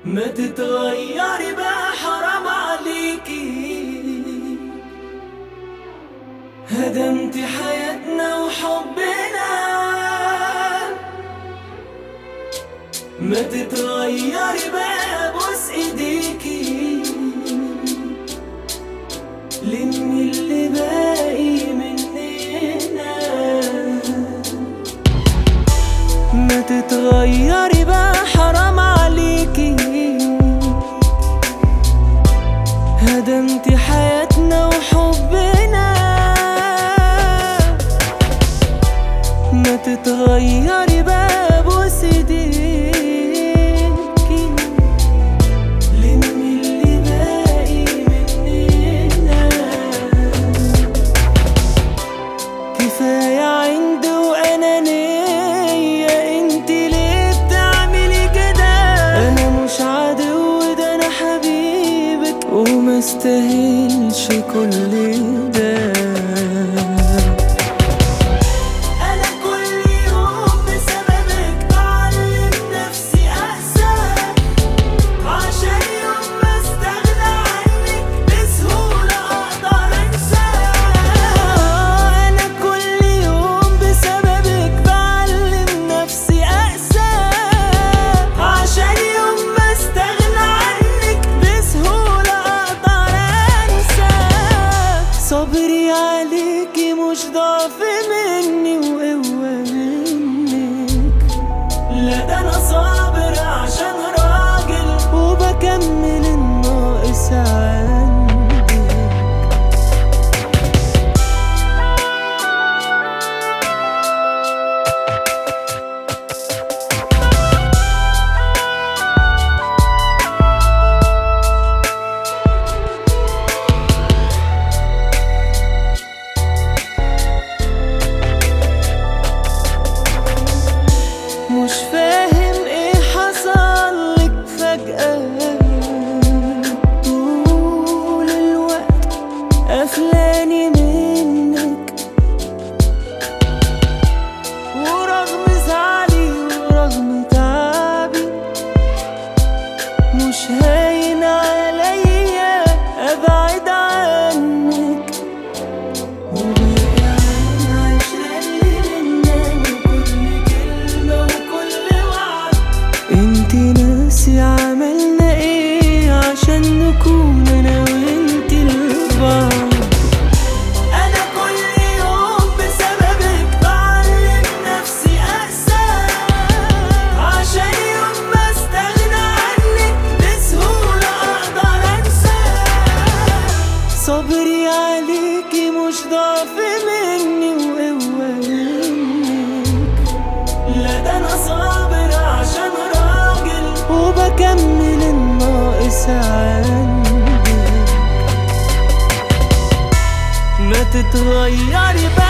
ما تتغيري بقى حرام عليكي هدمتي حياتنا وحبنا ما تتغيري بقى بوس ايديكي لمي اللي باقي مننا ما تتغيري بقى حرام عليكي هدمتي حياتنا وحبنا ما تتغيري بقى بوس ايديكي لمي اللي باقي مننا كفاية عند وأنانية انت ليه بتعملي كده أنا مش عدو ده أنا حبيبك وما استاهلش كل ده أنا كل يوم بسببك بعلم نفسي أقسى عشان يوم ما استغنى عنك بسهولة أقدر أنسى أنا كل يوم بسببك بعلم نفسي أقسى عشان يوم ما استغنى عنك بسهولة أقدر أنسى صبري عليكي مش ضعف مني وقوة منك لا ده انا صابر عشان راجل وبكمل الناقص عندي مش فاهم ايه حصل لك فجأة طول الوقت قفلاني منك ورغم زعلي ورغم تعبي مش هاين عليا ابعد عنك وباقي على العشرة اللي بينا وكل كلمة وكل وعد انت ناسي عملنا ايه عشان نكون انا وانت لبعض انا كل يوم بسببك بعلم نفسي اقسى عشان يوم ما استغنى عنك بسهولة اقدر انسى صبري عليكي مش ضعف مني وقوة منك لا ده انا صابر عشان راجل وبكمل الناقص عندي ما تتغيري بقى